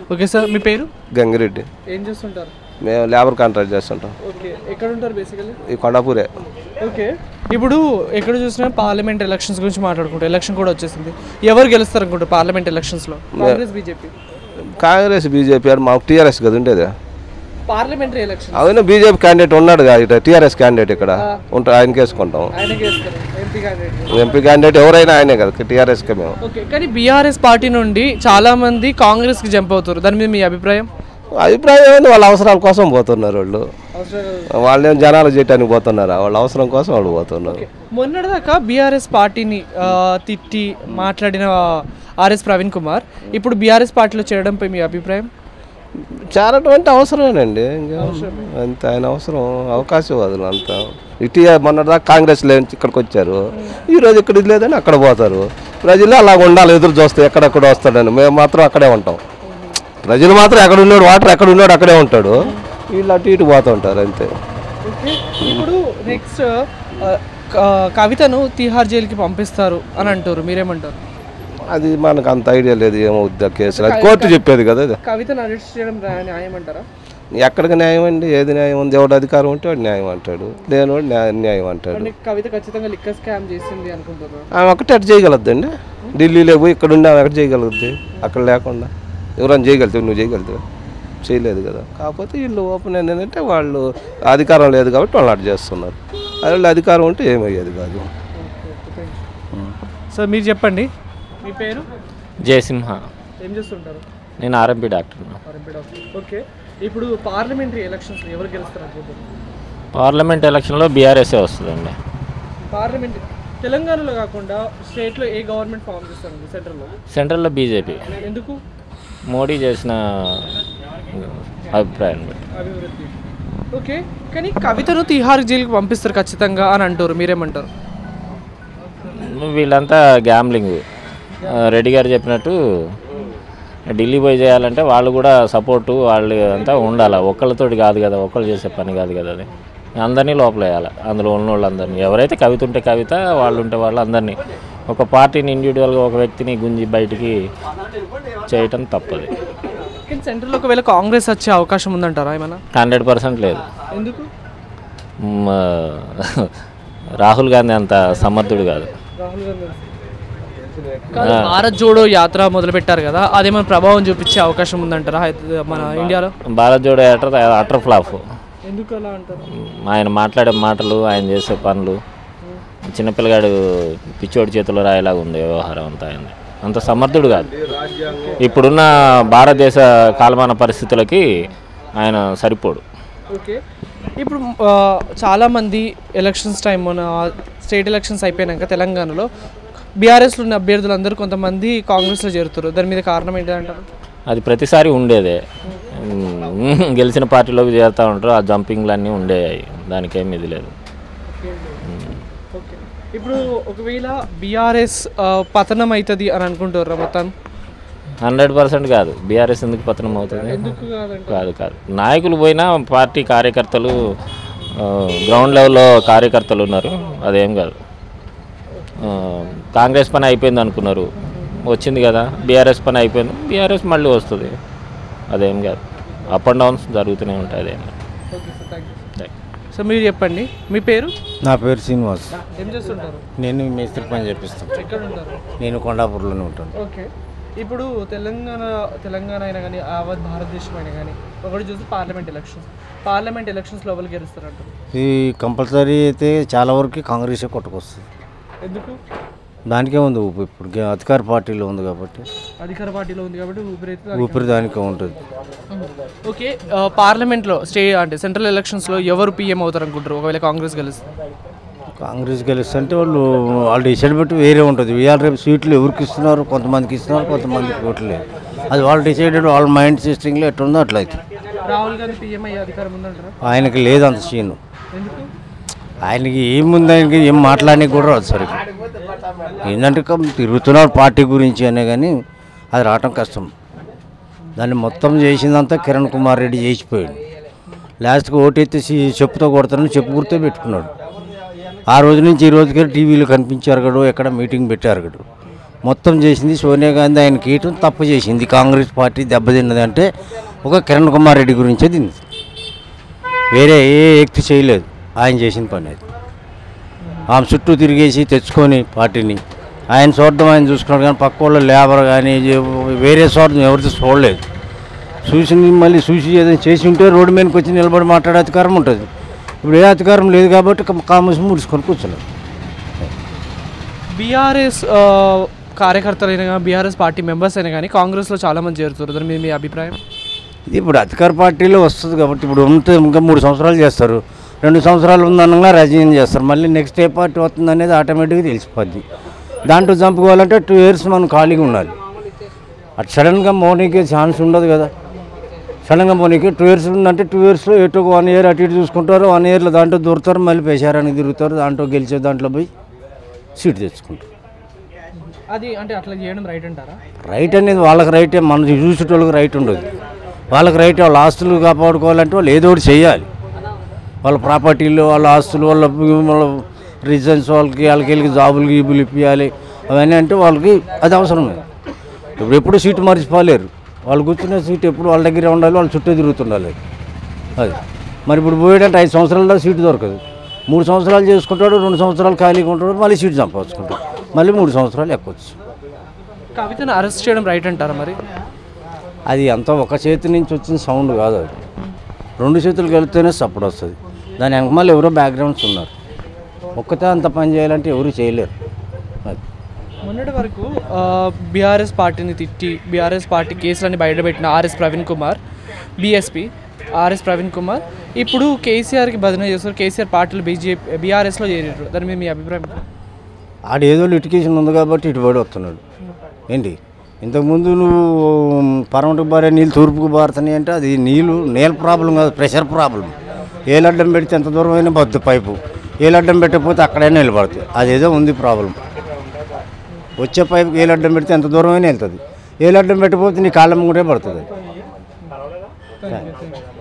Okay sir మీ పేరు గంగిరెడ్డి ఏం చేస్తుంటారు మేము లేబర్ కాంట్రాక్ట్ చేస్తుంటాం ఓకే ఎక్కడ ఉంటారు బేసికలీ ఈ కొండాపూరే ఓకే ఇప్పుడు ఎక్కడ చూసినా పార్లమెంట్ ఎలక్షన్స్ గురించి మాట్లాడుకుంటాం ఎలక్షన్ కూడా వచ్చేసింది ఎవరు గెలుస్తారు అనుకుంటారు పార్లమెంట్ ఎలక్షన్స్లో కాంగ్రెస్ బీజేపీ కాంగ్రెస్ బీజేపీ అని మాకు టీఆర్ఎస్ కదా ఉండేది పార్లమెంటరీ ఎలక్షన్ అవును బీజేపీ క్యాండిడేట్ ఉన్నాడు కదా ఇక్కడ టీఆర్ఎస్ క్యాండిడేట్ ఇక్కడ ఉంటా ఆయనకి వేసుకుంటాం ఆయనకి వేస్తారు ఎంపీ క్యాండిడేట్ ఎంపీ క్యాండిడేట్ ఎవరైనా ఆయనే కదా టీఆర్ఎస్కే మేము ఓకే కానీ బీఆర్ఎస్ పార్టీ నుండి చాలా మంది కాంగ్రెస్కి జంప్ అవుతారు దాని మీద మీ అభిప్రాయం అభిప్రాయం ఏంది వాళ్ళ అవసరాల కోసం పోతున్నారు వాళ్ళు వాళ్ళు ఏం జనాలు చేయటానికి పోతున్నారా వాళ్ళ అవసరం కోసం వాళ్ళు పోతున్నారు మొన్నటిదాకా బీఆర్ఎస్ పార్టీని ఆ, తిట్టి మాట్లాడిన ఆర్ఎస్ ప్రవీణ్ కుమార్ ఇప్పుడు బీఆర్ఎస్ పార్టీలో చేరడంపై మీ అభిప్రాయం చేరటువంటి అవసరమేనండి ఇంకా అంత ఆయన అవసరం అవకాశవాదులు అంతా ఇటీవల మొన్నటిదాకా కాంగ్రెస్ లేని ఇక్కడికి వచ్చారు ఈ రోజు ఇక్కడ ఇది లేదని అక్కడ పోతారు ప్రజలు అలా ఉండాలి ఎదురు చూస్తే ఎక్కడెక్కడ వస్తాడని మేము మాత్రం అక్కడే ఉంటాం ప్రజలు మాత్రం ఎక్కడ ఉన్నాడు వాటర్ ఎక్కడ ఉన్నాడు అక్కడే ఉంటాడు వీళ్ళు అటు ఇటు పోతూ ఉంటారు అంతే ఓకే ఇప్పుడు నెక్స్ట్ కవితను తిహార్ జైలుకి పంపిస్తారు అని అంటారు మీరేమంటారు అది మనకు అంత ఐడియా లేదు ఏమవుద్ది ఆ కేసులు అది కోర్టు చెప్పేది కదా అది కవితను అరెస్ట్ చేయడం రా- న్యాయం అంటారా ఎక్కడికి న్యాయం అండి ఏది న్యాయం ఉంది ఎవడు అధికారం ఉంటే వాడు న్యాయం అంటాడు లేనివాడు న్యాయ న్యాయం అంటాడు అంటే కవిత ఖచ్చితంగా లిక్కర్ స్కామ్ చేసింది అనుకుంటున్నారు ఆమె ఒకటి అటు చేయగలద్దండి ఢిల్లీలో పోయి ఇక్కడ ఉండి ఆమె ఎక్కడ చేయగలుగుద్ది అక్కడ లేకుండా ఎవరైనా చేయగలుగుతావు నువ్వు చేయగలుగుతావు చేయలేదు కదా కాకపోతే వీళ్ళు ఓపెన్ ఏంటంటే వాళ్ళు అధికారం లేదు కాబట్టి వాళ్ళు అటు చేస్తున్నారు అదే వాళ్ళు అధికారం ఉంటే ఏమయ్యేది కాదు సార్ మీరు చెప్పండి మీ పేరు జయసింహ ఏం చేస్తుంటారు నేను ఆర్ఎంపీ డాక్టర్ ఓకే ఇప్పుడు పార్లమెంటరీ ఎలక్షన్స్ ఎవరు గెలుస్తారు అనుకుంటున్నారు పార్లమెంట్ ఎలక్షన్లో బీఆర్ఎస్ఏ వస్తుందండి పార్లమెంట్ తెలంగాణలో కాకుండా స్టేట్లో ఏ గవర్నమెంట్ ఫామ్ చేస్తారండి సెంట్రల్లో సెంట్రల్లో బీజేపీ ఎందుకు మోడీ చేసిన అభిప్రాయం బట్టి అభివృద్ధి ఓకే కానీ కవితను తిహార్ జైలుకి పంపిస్తారు ఖచ్చితంగా అని అంటారు మీరేమంటారు వీళ్ళంతా గ్యామ్లింగ్ రెడ్డి గారు చెప్పినట్టు ఢిల్లీ పోయి చేయాలంటే వాళ్ళు కూడా సపోర్టు వాళ్ళు అంతా ఉండాలి ఒక్కళ్ళతోటి కాదు కదా ఒక్కళ్ళు చేసే పని కాదు కదా అది అందరినీ లోపల వేయాలి అందులో ఉన్న వాళ్ళందరినీ ఎవరైతే కవిత ఉంటే కవిత వాళ్ళు ఉంటే వాళ్ళు అందరినీ ఒక పార్టీని ఇండివిజువల్గా ఒక వ్యక్తిని గుంజి బయటికి చేయటం తప్పది కానీ సెంట్రల్లో ఒకవేళ కాంగ్రెస్ వచ్చే అవకాశం ఉందంటారా ఏమైనా హండ్రెడ్ పర్సెంట్ లేదు ఎందుకు మ్, రాహుల్ గాంధీ అంత సమర్థుడు కాదు రాహుల్ గాంధీ కాదు, భారత్ జోడో యాత్ర మొదలు పెట్టారు కదా అదేమైనా ప్రభావం చూపించే అవకాశం ఉందంటారా హైద- మన ఇండియాలో Bharat Jodo utter utter flop ఎందుకు అలా అంటారు ఆయన మాట్లాడే మాటలు ఆయన చేసే పనులు చిన్నపిల్లగాడు పిచ్చోడి చేతిలో రాయేలాగా ఉంది వ్యవహారం అంతా ఆయన అంత సమర్థుడు కాదు ఇప్పుడున్న భారతదేశ కాలమాన పరిస్థితులకి ఆయన సరిపోడు ఓకే ఇప్పుడు ఆ, చాలామంది ఎలక్షన్స్ టైం మన స్టేట్ ఎలక్షన్స్ అయిపోయినాక తెలంగాణలో బీఆర్ఎస్లో ఉన్న అభ్యర్థులు అందరూ కొంతమంది కాంగ్రెస్లో చేరుతారు దాని మీద కారణం ఏంటంటారు అది ప్రతిసారి ఉండేదే ఉమ్, గెలిచిన పార్టీలోకి చేరుతూ ఉంటారు ఆ జంపింగ్లు అన్నీ ఉండేవి దానికేం ఇది లేదు ఓకే ఇప్పుడు ఒకవేళ బీఆర్ఎస్ పతనం అవుతుంది అని అనుకుంటారా మొత్తం హండ్రెడ్ పర్సెంట్ కాదు బీఆర్ఎస్ ఎందుకు పతనం అవుతుంది ఎందుకు కాదంటే కాదు కాదు నాయకులు పోయినా పార్టీ కార్యకర్తలు ఆ, గ్రౌండ్ లెవెల్లో కార్యకర్తలు ఉన్నారు అదేం కాదు ఆ, కాంగ్రెస్ పని అయిపోయింది అనుకున్నారు వచ్చింది కదా బీఆర్ఎస్ పని అయిపోయింది బీఆర్ఎస్ మళ్ళీ వస్తుంది అదేం కాదు అప్ అండ్ డౌన్స్ జరుగుతూనే ఉంటాయి అదేం కాదు. Okay sir thank you thank you. So మీరు చెప్పండి మీ పేరు నా పేరు శ్రీనివాస్ ఏం చేస్తుంటారు నేను మేస్త్రి పని చేపిస్తాను ఎక్కడ ఉంటారు నేను కొండాపూర్లోనే ఉంటాను ఓకే ఇప్పుడు తెలంగాణ తెలంగాణ అయినా కానీ యావత్ భారతదేశం అయినా కానీ ఒకటి చూస్తే పార్లమెంట్ ఎలక్షన్స్ పార్లమెంట్ ఎలక్షన్స్ లోపలికి గెలుస్తారంటారు ఇది కంపల్సరీ అయితే చాలా వరకు కాంగ్రెసే కొట్టుకొస్తుంది ఎందుకు దానికే ఉంది ఊపు ఇప్పుడు గే- అధికార పార్టీలో ఉంది కాబట్టి అధికార పార్టీలో ఉంది కాబట్టి ఊపిరైతే ఊపిరి దానికే ఉంటుంది ఓకే ఆ, పార్లమెంట్లో స్టే అంటే సెంట్రల్ ఎలక్షన్స్లో ఎవరు పీఎం అవుతారు అనుకుంటారు ఒకవేళ కాంగ్రెస్ గెలిస్తే కాంగ్రెస్ గెలుస్తుంటే వాళ్ళు వాళ్ళు డిసైడ్ పెట్టి వేరే ఉంటుంది ఇవాళ రేపు సీట్లు ఎవరికి ఇస్తున్నారు కొంతమందికి ఇస్తున్నారు కొంతమందికి ఇవ్వట్లేదు అది వాళ్ళు డిసైడెడ్ వాళ్ళ మైండ్ సిస్టింగ్లో ఎట్లుందో అట్లా అయితే రాహుల్ గాంధీ పీఎం అయ్యే అధికారం ఉందంటారా ఆయనకి లేదు అంత సీను ఎందుకు ఆయనకి ఏముంది ఆయనకి ఏం మాట్లాడడానికి కూడా రాదు సరిగ్గా ఏంటంటే కం- తిరుగుతున్నాడు పార్టీ గురించి అనే కానీ అది రావటం కష్టం దాన్ని మొత్తం చేసిందంతా కిరణ్ కుమార్ రెడ్డి చేసిపోయాడు లాస్ట్కి ఓటెత్తేసి చెప్పుతో కొడతానని చెప్పు గుర్తే పెట్టుకున్నాడు ఆ రోజు నుంచి ఈ రోజుకి టీవీలో కనిపించారు గడు ఎక్కడ మీటింగ్ పెట్టారు గడు మొత్తం చేసింది సోనియా గాంధీ ఆయన కీయటం తప్పు చేసింది కాంగ్రెస్ పార్టీ దెబ్బతిన్నది అంటే ఒక కిరణ్ కుమార్ రెడ్డి గురించే తింది వేరే ఏ వ్యక్తి చేయలేదు ఆయన చేసిన పని అది ఆమె చుట్టూ తిరిగేసి తెచ్చుకొని పార్టీని ఆయన చూడడం ఆయన చూసుకున్నాడు కానీ పక్క వాళ్ళు లేబర్ కానీ వేరే స్వార్థం ఎవరితో చూడలేదు చూసి మళ్ళీ చూసి ఏదైనా చేసి ఉంటే రోడ్డు మీదకి వచ్చి నిలబడి మాట్లాడే అధికారం ఉంటుంది ఇప్పుడు ఏ అధికారం లేదు కాబట్టి కామర్స్ ముడుచుకొని కూర్చున్నారు బీఆర్ఎస్ కార్యకర్తలైనా కానీ బీఆర్ఎస్ పార్టీ మెంబర్స్ అయినా కానీ కాంగ్రెస్లో చాలామంది చేరుతారు దాని మీద మీ అభిప్రాయం ఇది ఇప్పుడు అధికార పార్టీలో వస్తుంది కాబట్టి ఇప్పుడు ఉంటే ఇంకా మూడు సంవత్సరాలు చేస్తారు రెండు సంవత్సరాలు ఉందనగా రాజీనామా చేస్తారు మళ్ళీ నెక్స్ట్ ఏ పార్టీ వస్తుంది అనేది ఆటోమేటిక్గా తెలిసిపోద్ది దాంట్లో చంపుకోవాలంటే టూ ఇయర్స్ మనం ఖాళీగా ఉండాలి అటు సడన్గా మోనీకి ఛాన్స్ ఉండదు కదా సడన్గా మోనీకి టూ ఇయర్స్ ఉందంటే టూ ఇయర్స్లో ఎటు వన్ ఇయర్ అటు ఇటు చూసుకుంటారు వన్ ఇయర్లో దాంట్లో దూరుతారు మళ్ళీ పేశారానికి తిరుగుతారు దాంట్లో గెలిచే దాంట్లో పోయి సీట్ తెచ్చుకుంటారు అది అంటే అట్లా చేయడం రైట్ అంటారా రైట్ అనేది వాళ్ళకి రైటే మన చూసేటోళ్ళకి రైట్ ఉండదు వాళ్ళకి రైట్ వాళ్ళ ఆస్తులు కాపాడుకోవాలంటే వాళ్ళు ఏదో ఒకటి చేయాలి వాళ్ళ ప్రాపర్టీలు వాళ్ళ ఆస్తులు వాళ్ళ వాళ్ళ రీజన్స్ వాళ్ళకి వాళ్ళకి వెళ్ళి జాబులు గీబులు ఇప్పించాలి అవన్నీ అంటే వాళ్ళకి అది అవసరమే ఇప్పుడు ఎప్పుడు సీటు మర్చిపోలేరు వాళ్ళు కూర్చునే సీట్ ఎప్పుడు వాళ్ళ దగ్గరే ఉండాలి వాళ్ళ చుట్టూ తిరుగుతుండాలి అది మరి ఇప్పుడు పోయేటంటే ఐదు సంవత్సరాల్లో సీటు దొరకదు మూడు సంవత్సరాలు చేసుకుంటాడు రెండు సంవత్సరాలు ఖాళీగా ఉంటాడు మళ్ళీ సీటు సంపాదించుకుంటాడు మళ్ళీ మూడు సంవత్సరాలు ఎక్కొచ్చు కవితను అరెస్ట్ చేయడం రైట్ అంటారా మరి అది అంతా ఒక చేతి నుంచి వచ్చిన సౌండ్ కాదు అది రెండు చేతులు కలిపితేనే సపోర్ట్ వస్తుంది దాని వెనకమాల ఎవరో బ్యాక్గ్రౌండ్స్ ఉన్నారు ఒక్కతే అంత పని చేయాలంటే ఎవరు చేయలేరు అది మొన్నటి వరకు బీఆర్ఎస్ పార్టీని తిట్టి బీఆర్ఎస్ పార్టీ కేసులని బయటపెట్టిన ఆర్ఎస్ ప్రవీణ్ కుమార్ బీఎస్పీ ఆర్ఎస్ ప్రవీణ్ కుమార్ ఇప్పుడు కేసీఆర్కి బదిలీ చేస్తారు కేసీఆర్ పార్టీలు బీజేపీ బీఆర్ఎస్లో చేరారు దాని మీద మీ అభిప్రాయం ఆడ ఏదో లిటికేషన్ ఉంది కాబట్టి ఇటు పడి వస్తున్నాడు ఏంటి ఇంతకుముందు నువ్వు పరమటికి బారే నీళ్ళు తూర్పుకు బారుతున్నాయి అంటే అది నీళ్ళు నీళ్ళ ప్రాబ్లం కాదు ప్రెషర్ ప్రాబ్లం ఏ లడ్డం పెడితే ఎంత దూరం అయినా బద్దు పైపు ఏ లడ్డం పెట్టకపోతే అక్కడైనా నిలబడుతుంది అదేదో ఉంది ప్రాబ్లం వచ్చే పైపుకి ఏ లడ్డం పెడితే ఎంత దూరం అయినా వెళ్తుంది ఏ లడ్డం పెట్టకపోతే నీ కాళ్ళ ముంగటే పడుతుంది అది